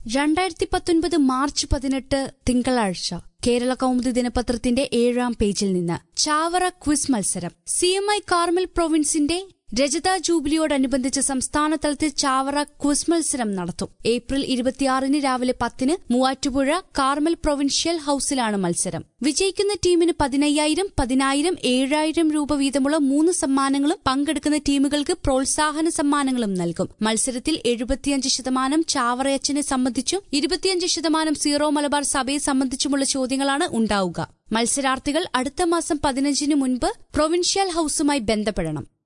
രണ്ടായിരത്തി പത്തൊൻപത് മാർച്ച് പതിനെട്ട് തിങ്കളാഴ്ച കേരള കൗമുദി ദിനപത്രത്തിന്റെ ഏഴാം പേജിൽ നിന്ന് ചാവറ ക്വിസ് മത്സരം സി എം ഐ കാർമൽ പ്രൊവിൻസിന്റെ രജത ജൂബിലിയോടനുബന്ധിച്ച് സംസ്ഥാന തലത്തിൽ ചാവറ ക്വിസ് മത്സരം നടത്തും ഏപ്രിൽ ഇരുപത്തിയാറിന് രാവിലെ പത്തിന് മൂവാറ്റുപുഴ കാർമൽ പ്രൊവിൻഷ്യൽ ഹൌസിലാണ് മത്സരം വിജയിക്കുന്ന ടീമിന് പതിനയ്യായിരം പതിനായിരം ഏഴായിരം രൂപ വീതമുള്ള മൂന്ന് സമ്മാനങ്ങളും പങ്കെടുക്കുന്ന ടീമുകൾക്ക് പ്രോത്സാഹന സമ്മാനങ്ങളും നൽകും മത്സരത്തിൽ എഴുപത്തിയഞ്ച് ശതമാനം ചാവറയച്ചനെ സംബന്ധിച്ചും ഇരുപത്തിയഞ്ച് ശതമാനം സീറോ മലബാർ സഭയെ സംബന്ധിച്ചുമുള്ള ചോദ്യങ്ങളാണ് ഉണ്ടാവുക മത്സരാർത്ഥികൾ അടുത്ത മാസം പതിനഞ്ചിന് മുൻപ് പ്രൊവിൻഷ്യൽ ഹൌസുമായി ബന്ധപ്പെടണം